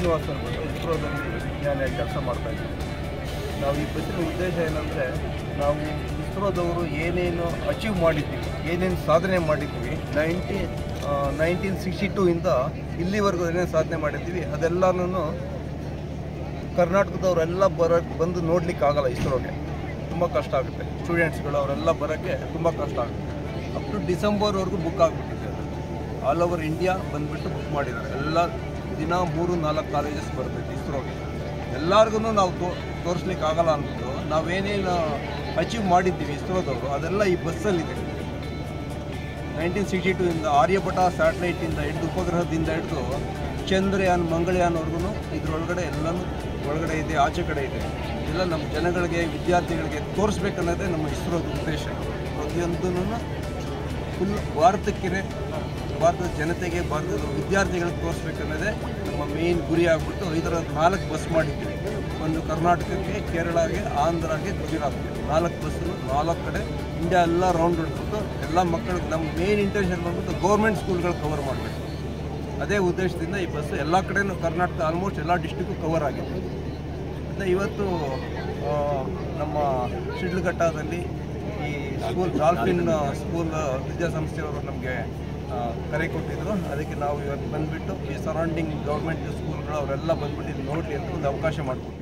ಶ್ರೀನಿವಾಸ್ ಅಂದ್ಬಿಟ್ಟು ಇಸ್ರೋದಲ್ಲಿ ವಿಜ್ಞಾನಿಯಾಗಿ ಕೆಲಸ ಮಾಡ್ತಾ ಇದ್ದೀವಿ ನಾವು ಈ ಬಸ್ಸಿನ ಉದ್ದೇಶ ಏನಂದರೆ ನಾವು ಇಸ್ರೋದವರು ಏನೇನು ಅಚೀವ್ ಮಾಡಿದ್ದೀವಿ ಏನೇನು ಸಾಧನೆ ಮಾಡಿದ್ದೀವಿ ನೈನ್ಟಿ ನೈನ್ಟೀನ್ ಸಿಕ್ಸ್ಟಿ ಟೂ ಇಂದ ಇಲ್ಲಿವರೆಗೂ ಏನೇನು ಸಾಧನೆ ಮಾಡಿದ್ದೀವಿ ಅದೆಲ್ಲನೂ ಕರ್ನಾಟಕದವರೆಲ್ಲ ಬರೋಕ್ಕೆ ಬಂದು ನೋಡ್ಲಿಕ್ಕೆ ಆಗಲ್ಲ ಇಸ್ರೋಗೆ ತುಂಬ ಕಷ್ಟ ಆಗುತ್ತೆ ಸ್ಟೂಡೆಂಟ್ಸ್ಗಳು ಅವರೆಲ್ಲ ಬರೋಕ್ಕೆ ತುಂಬ ಕಷ್ಟ ಆಗುತ್ತೆ ಅಪ್ ಟು ಡಿಸೆಂಬರ್ವರೆಗೂ ಬುಕ್ ಆಗಿಬಿಟ್ಟಿದೆ ಅದು ಆಲ್ ಓವರ್ ಇಂಡಿಯಾ ಬಂದುಬಿಟ್ಟು ಬುಕ್ ಮಾಡಿದ್ದಾರೆ ಎಲ್ಲ ದಿನ ಮೂರು ನಾಲ್ಕು ಕಾಲೇಜಸ್ ಬರ್ತೈತೆ ಇಸ್ರೋಗೆ ಎಲ್ಲರಿಗೂ ನಾವು ತೋ ತೋರಿಸ್ಲಿಕ್ಕೆ ಆಗಲ್ಲ ಅಂದ್ಬಿಟ್ಟು ನಾವೇನೇನು ಅಚೀವ್ ಮಾಡಿದ್ದೀವಿ ಇಸ್ರೋದವರು ಅದೆಲ್ಲ ಈ ಬಸ್ಸಲ್ಲಿದೆ ನೈನ್ಟೀನ್ ಸಿಕ್ಸ್ಟಿ ಟೂ ಇಂದ ಆರ್ಯಭಟ ಸ್ಯಾಟಲೈಟಿಂದ ಹಿಡಿದು ಉಪಗ್ರಹದಿಂದ ಹಿಡಿದು ಚಂದ್ರಯಾನ್ ಮಂಗಳಯಾನ್ವರೆಗೂ ಇದ್ರೊಳಗಡೆ ಎಲ್ಲನೂ ಒಳಗಡೆ ಇದೆ ಆಚೆ ಕಡೆ ಇದೆ ಎಲ್ಲ ನಮ್ಮ ಜನಗಳಿಗೆ ವಿದ್ಯಾರ್ಥಿಗಳಿಗೆ ತೋರಿಸ್ಬೇಕನ್ನೋದೇ ನಮ್ಮ ಇಸ್ರೋದ ಉದ್ದೇಶ ಪ್ರತಿಯೊಂದೂ ಫುಲ್ ಭಾರತಕ್ಕೆ ಭಾರತದ ಜನತೆಗೆ ಭಾರತದ ವಿದ್ಯಾರ್ಥಿಗಳಿಗೆ ತೋರಿಸ್ಬೇಕನ್ನೋದೇ ನಮ್ಮ ಮೇನ್ ಗುರಿ ಆಗ್ಬಿಟ್ಟು ಇದರ ನಾಲ್ಕು ಬಸ್ ಮಾಡಿದ್ದೀವಿ ಒಂದು ಕರ್ನಾಟಕಕ್ಕೆ ಕೇರಳಗೆ ಆಂಧ್ರಗೆ ಗುಜರಾತ್ಗೆ ನಾಲ್ಕು ಬಸ್ಸು ನಾಲ್ಕು ಕಡೆ ಇಂಡಿಯಾ ಎಲ್ಲ ರೌಂಡ್ ಹೊಡ್ಬಿಟ್ಟು ಎಲ್ಲ ಮಕ್ಕಳಿಗೆ ನಮ್ಮ ಮೇನ್ ಇಂಟೆನ್ಷನ್ ಬಂದ್ಬಿಟ್ಟು ಗೌರ್ಮೆಂಟ್ ಸ್ಕೂಲ್ಗಳು ಕವರ್ ಮಾಡಬೇಕು ಅದೇ ಉದ್ದೇಶದಿಂದ ಈ ಬಸ್ಸು ಎಲ್ಲ ಕಡೆನೂ ಕರ್ನಾಟಕ ಆಲ್ಮೋಸ್ಟ್ ಎಲ್ಲ ಡಿಸ್ಟಿಕ್ಕು ಕವರ್ ಆಗಿದೆ ಮತ್ತು ಇವತ್ತು ಆ, ನಮ್ಮ ಶಿಡ್ಲಘಟ್ಟದಲ್ಲಿ ಈ ಸ್ಕೂಲ್ ಡಾಲ್ಫಿನ್ ಸ್ಕೂಲ್ ವಿದ್ಯಾಸಂಸ್ಥೆಯವರು ನಮಗೆ ಕರೆ ಕೊಟ್ಟಿದ್ರು ಅದಕ್ಕೆ ನಾವು ಇವತ್ತು ಬಂದುಬಿಟ್ಟು ಈ ಸರೌಂಡಿಂಗ್ ಗೌರ್ಮೆಂಟ್ ಸ್ಕೂಲ್ಗಳು ಅವರೆಲ್ಲ ಬಂದ್ಬಿಟ್ಟು ಇಲ್ಲಿ ನೋಡಲಿ ಅಂತ ಒಂದು ಅವಕಾಶ ಮಾಡಿಕೊಟ್ರು